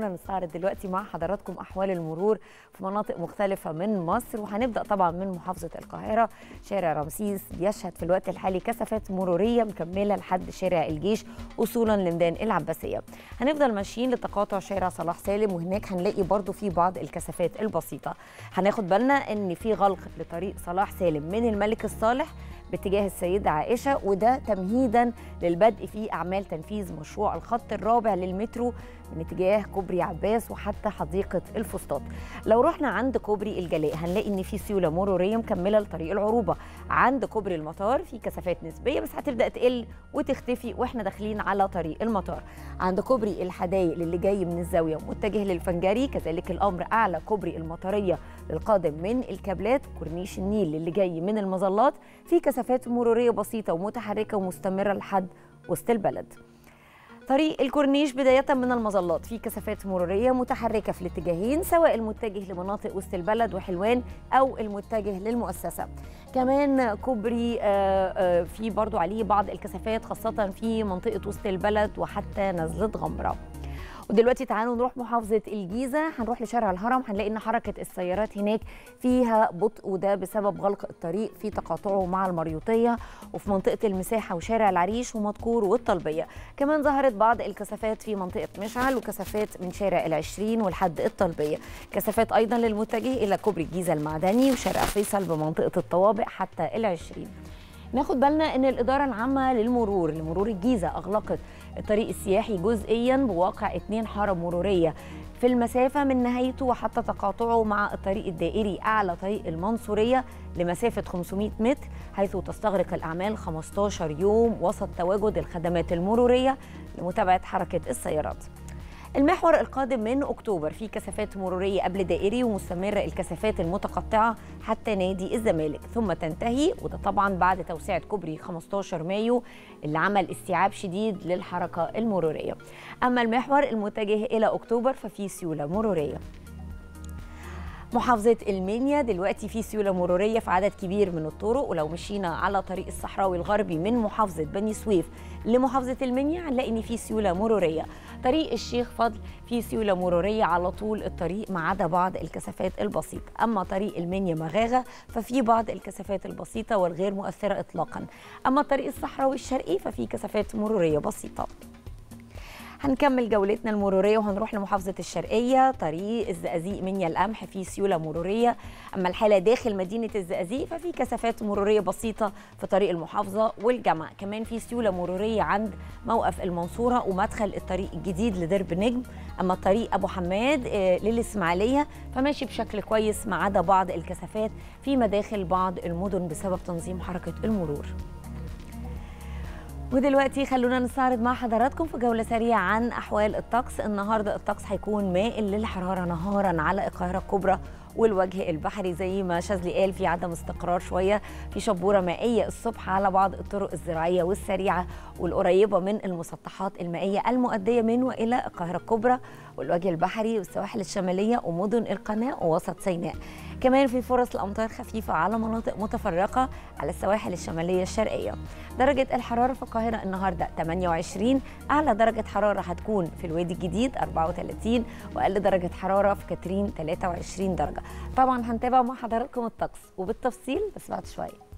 نستعرض دلوقتي مع حضراتكم احوال المرور في مناطق مختلفه من مصر وهنبدا طبعا من محافظه القاهره شارع رمسيس بيشهد في الوقت الحالي كثافات مروريه مكمله لحد شارع الجيش وصولا لميدان العباسيه هنفضل ماشيين لتقاطع شارع صلاح سالم وهناك هنلاقي برضو في بعض الكثافات البسيطه هناخد بالنا ان في غلق لطريق صلاح سالم من الملك الصالح باتجاه السيدة عائشة وده تمهيدا للبدء في أعمال تنفيذ مشروع الخط الرابع للمترو من اتجاه كوبري عباس وحتى حديقة الفسطاط لو رحنا عند كوبري الجلاء هنلاقي ان في سيولة مرورية مكملة لطريق العروبة عند كوبري المطار في كثافات نسبية بس هتبدأ تقل وتختفي واحنا داخلين على طريق المطار عند كوبري الحدايق اللي جاي من الزاوية متجه للفنجري كذلك الأمر أعلى كوبري المطرية للقادم من الكابلات كورنيش النيل اللي جاي من المظلات في كثافات مرورية بسيطة ومتحركة ومستمرة لحد وسط البلد طريق الكورنيش بداية من المظلات في كثافات مرورية متحركة في الاتجاهين سواء المتجه لمناطق وسط البلد وحلوان أو المتجه للمؤسسة كمان كوبري في برضو عليه بعض الكثافات خاصة في منطقة وسط البلد وحتى نزلة غمرة ودلوقتي تعالوا نروح محافظة الجيزة هنروح لشارع الهرم هنلاقي ان حركة السيارات هناك فيها بطء وده بسبب غلق الطريق في تقاطعه مع المريوطية وفي منطقة المساحة وشارع العريش ومدكور والطلبية كمان ظهرت بعض الكثافات في منطقة مشعل وكثافات من شارع العشرين والحد الطلبية كثافات أيضا للمتجه إلى كوبري الجيزة المعدني وشارع فيصل بمنطقة الطوابق حتى العشرين ناخد بالنا ان الاداره العامه للمرور لمرور الجيزه اغلقت الطريق السياحي جزئيا بواقع اتنين حاره مروريه في المسافة من نهايته وحتى تقاطعه مع الطريق الدائري أعلى طريق المنصورية لمسافة 500 متر حيث تستغرق الأعمال 15 يوم وسط تواجد الخدمات المرورية لمتابعة حركة السيارات المحور القادم من اكتوبر في كثافات مروريه قبل دائري ومستمره الكثافات المتقطعه حتى نادي الزمالك ثم تنتهي وده طبعا بعد توسعه كوبري 15 مايو اللي عمل استيعاب شديد للحركه المروريه اما المحور المتجه الى اكتوبر ففي سيوله مروريه محافظة المنيا دلوقتي في سيولة مرورية في عدد كبير من الطرق ولو مشينا على طريق الصحراوي الغربي من محافظة بني سويف لمحافظة المنيا هنلاقي إن في سيولة مرورية طريق الشيخ فضل في سيولة مرورية على طول الطريق ما عدا بعض الكثافات البسيطة أما طريق المنيا مغاغة ففي بعض الكثافات البسيطة والغير مؤثرة إطلاقا أما طريق الصحراوي الشرقي ففي كثافات مرورية بسيطة هنكمل جولتنا المروريه وهنروح لمحافظه الشرقيه طريق الزقازيق منيا القمح في سيوله مروريه اما الحاله داخل مدينه الزقازيق ففي كثافات مروريه بسيطه في طريق المحافظه والجامعه كمان في سيوله مروريه عند موقف المنصوره ومدخل الطريق الجديد لدرب نجم اما طريق ابو حماد للاسماعيليه فماشي بشكل كويس ما عدا بعض الكثافات في مداخل بعض المدن بسبب تنظيم حركه المرور ودلوقتي خلونا نستعرض مع حضراتكم في جولة سريعة عن أحوال الطقس النهاردة الطقس هيكون مائل للحرارة نهارا على القاهرة الكبرى والوجه البحري زي ما شاذلي قال في عدم استقرار شويه في شبوره مائيه الصبح على بعض الطرق الزراعيه والسريعه والقريبه من المسطحات المائيه المؤديه من والى القاهره الكبرى والوجه البحري والسواحل الشماليه ومدن القناه ووسط سيناء كمان في فرص لامطار خفيفه على مناطق متفرقه على السواحل الشماليه الشرقيه درجه الحراره في القاهره النهارده 28 اعلى درجه حراره هتكون في الوادي الجديد 34 واقل درجه حراره في كاترين 23 درجه طبعا هنتابع مع حضراتكم الطقس وبالتفصيل بس بعد شويه